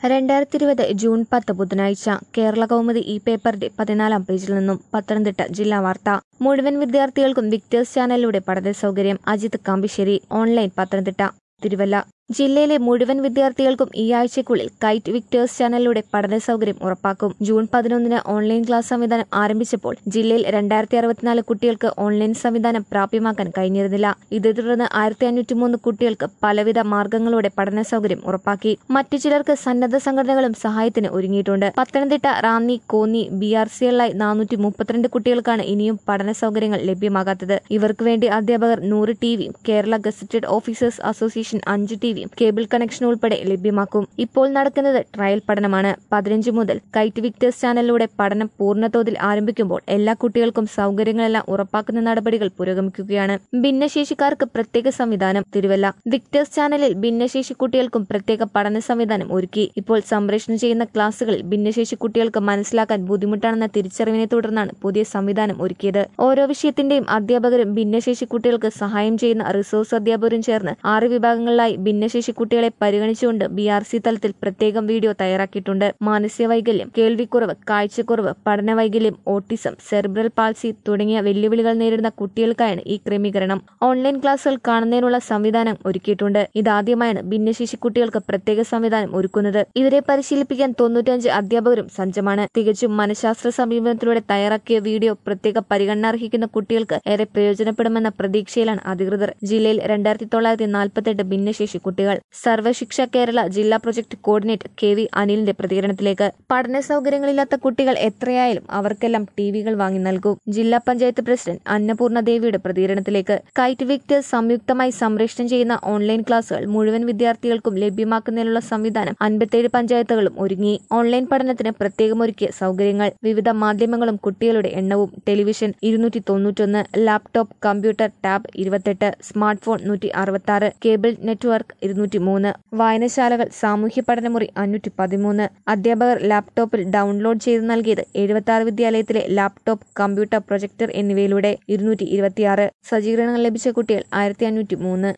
രണ്ടായിരത്തി ഇരുപത് ജൂൺ പത്ത് ബുധനാഴ്ച കേരള കൗമുദി ഈ പേപ്പറിന്റെ പതിനാലാം പേജിൽ നിന്നും പത്തനംതിട്ട ജില്ലാ വാർത്ത മുഴുവൻ വിദ്യാർത്ഥികൾക്കും വിക്ടേഴ്സ് ചാനലിലൂടെ പഠന സൗകര്യം അജിത് കാമ്പിശ്ശേരി ഓൺലൈൻ പത്തനംതിട്ട തിരുവല്ല ജില്ലയിലെ മുഴുവൻ വിദ്യാർത്ഥികൾക്കും ഈ ആഴ്ചയ്ക്കുള്ളിൽ കൈറ്റ് വിക്ടേഴ്സ് ചാനലിലൂടെ പഠന സൗകര്യം ഉറപ്പാക്കും ജൂൺ പതിനൊന്നിന് ഓൺലൈൻ ക്ലാസ് സംവിധാനം ആരംഭിച്ചപ്പോൾ ജില്ലയിൽ രണ്ടായിരത്തി അറുപത്തിനാല് കുട്ടികൾക്ക് ഓൺലൈൻ സംവിധാനം പ്രാപ്യമാക്കാൻ കഴിഞ്ഞിരുന്നില്ല ഇതേ തുടർന്ന് ആയിരത്തി അഞ്ഞൂറ്റി മൂന്ന് കുട്ടികൾക്ക് പലവിധ മാർഗങ്ങളോടെ പഠന സൗകര്യം ഉറപ്പാക്കി മറ്റു ചിലർക്ക് സന്നദ്ധ സംഘടനകളും സഹായത്തിന് ഒരുങ്ങിയിട്ടുണ്ട് Pathanamthitta Ranni Konni B R C എല്ലായി നാനൂറ്റി മുപ്പത്തിരണ്ട് കുട്ടികൾക്കാണ് ഇനിയും പഠന സൗകര്യങ്ങൾ ലഭ്യമാകാത്തത് ഇവർക്ക് വേണ്ടി അധ്യാപകർ നൂറ് ടിവിയും കേരള ഗസറ്റഡ് ഓഫീസേഴ്സ് അസോസിയേഷൻ അഞ്ച് ടിവിയും കേബിൾ കണക്ഷൻ ഉൾപ്പെടെ ലഭ്യമാക്കും ഇപ്പോൾ നടക്കുന്നത് ട്രയൽ പഠനമാണ് പതിനഞ്ച് മുതൽ കൈറ്റ് വിക്ടേഴ്സ് ചാനലിലൂടെ പഠനം പൂർണ്ണതോതിൽ ആരംഭിക്കുമ്പോൾ എല്ലാ കുട്ടികൾക്കും സൗകര്യങ്ങളെല്ലാം ഉറപ്പാക്കുന്ന നടപടികൾ പുരോഗമിക്കുകയാണ് ഭിന്നശേഷിക്കാർക്ക് പ്രത്യേക സംവിധാനം തിരുവല്ല വിക്ടേഴ്സ് ചാനലിൽ ഭിന്നശേഷി കുട്ടികൾക്കും പ്രത്യേക പഠന സംവിധാനം ഒരുക്കി ഇപ്പോൾ സംപ്രേഷണം ചെയ്യുന്ന ക്ലാസുകളിൽ ഭിന്നശേഷി കുട്ടികൾക്ക് മനസ്സിലാക്കാൻ ബുദ്ധിമുട്ടാണെന്ന തിരിച്ചറിവിനെ തുടർന്നാണ് പുതിയ സംവിധാനം ഒരുക്കിയത് ഓരോ വിഷയത്തിന്റെയും അധ്യാപകരും ഭിന്നശേഷി കുട്ടികൾക്ക് സഹായം ചെയ്യുന്ന റിസോഴ്സ് അധ്യാപകരും ചേർന്ന് ആറ് വിഭാഗങ്ങളിലായി ഭിന്നശേഷി കുട്ടികളെ പരിഗണിച്ചുകൊണ്ട് ബി ആർ സി തലത്തിൽ പ്രത്യേകം വീഡിയോ തയ്യാറാക്കിയിട്ടുണ്ട് മാനസിക വൈകല്യം കേൾവിക്കുറവ് കാഴ്ചക്കുറവ് പഠന വൈകല്യം ഓട്ടിസം സെറിബ്രൽ പാൾസി തുടങ്ങിയ വെല്ലുവിളികൾ നേരിടുന്ന കുട്ടികൾക്കായാണ് ഈ ക്രമീകരണം ഓൺലൈൻ ക്ലാസുകൾ കാണുന്നതിനുള്ള സംവിധാനം ഒരുക്കിയിട്ടുണ്ട് ഇതാദ്യമായാണ് ഭിന്നശേഷി കുട്ടികൾക്ക് പ്രത്യേക സംവിധാനം ഒരുക്കുന്നത് ഇവരെ പരിശീലിപ്പിക്കാൻ തൊണ്ണൂറ്റഞ്ച് അധ്യാപകരും സജ്ജമാണ് തികച്ചും മനഃശാസ്ത്ര സമീപനത്തിലൂടെ തയ്യാറാക്കിയ വീഡിയോ പ്രത്യേക പരിഗണന അർഹിക്കുന്ന കുട്ടികൾക്ക് ഏറെ പ്രയോജനപ്പെടുമെന്ന പ്രതീക്ഷയിലാണ് അധികൃതർ ജില്ലയിൽ രണ്ടായിരത്തി തൊള്ളായിരത്തി നാൽപ്പത്തെട്ട് ഭിന്നശേഷി കുട്ടികൾ സർവശിക്ഷ കേരള ജില്ലാ പ്രൊജക്ട് കോർഡിനേറ്റർ കെ വി അനിലിന്റെ പ്രതികരണത്തിലേക്ക് പഠന സൗകര്യങ്ങളില്ലാത്ത കുട്ടികൾ എത്രയായാലും അവർക്കെല്ലാം ടിവികൾ വാങ്ങി നൽകും ജില്ലാ പഞ്ചായത്ത് പ്രസിഡന്റ് അന്നപൂർണ ദേവിയുടെ പ്രതികരണത്തിലേക്ക് കൈറ്റ് വിക്ടേഴ്സ് സംയുക്തമായി സംപ്രേഷണം ചെയ്യുന്ന ഓൺലൈൻ ക്ലാസുകൾ മുഴുവൻ വിദ്യാർത്ഥികൾക്കും ലഭ്യമാക്കുന്നതിനുള്ള സംവിധാനം അൻപത്തേഴ് പഞ്ചായത്തുകളും ഒരുങ്ങി ഓൺലൈൻ പഠനത്തിന് പ്രത്യേകമൊരുക്കിയ സൗകര്യങ്ങൾ വിവിധ മാധ്യമങ്ങളും കുട്ടികളുടെ എണ്ണവും ടെലിവിഷൻ ഇരുന്നൂറ്റി തൊണ്ണൂറ്റൊന്ന് ലാപ്ടോപ്പ് കമ്പ്യൂട്ടർ ടാബ് ഇരുപത്തെട്ട് സ്മാർട്ട് ഫോൺ നൂറ്റി അറുപത്തി ആറ് കേബിൾ നെറ്റ്വർക്ക് ഇരുന്നൂറ്റി മൂന്ന് വായനശാലകൾ സാമൂഹ്യ പഠനമുറി അഞ്ഞൂറ്റി പതിമൂന്ന് അധ്യാപകർ ലാപ്ടോപ്പിൽ ഡൗൺലോഡ് ചെയ്ത് നൽകിയത് എഴുപത്തി ആറ് വിദ്യാലയത്തിലെ ലാപ്ടോപ്പ് കമ്പ്യൂട്ടർ പ്രൊജക്ടർ എന്നിവയിലൂടെ ഇരുന്നൂറ്റി ഇരുപത്തിയാറ് സജ്ജീകരണങ്ങൾ ലഭിച്ച കുട്ടികൾ ആയിരത്തി അഞ്ഞൂറ്റി മൂന്ന്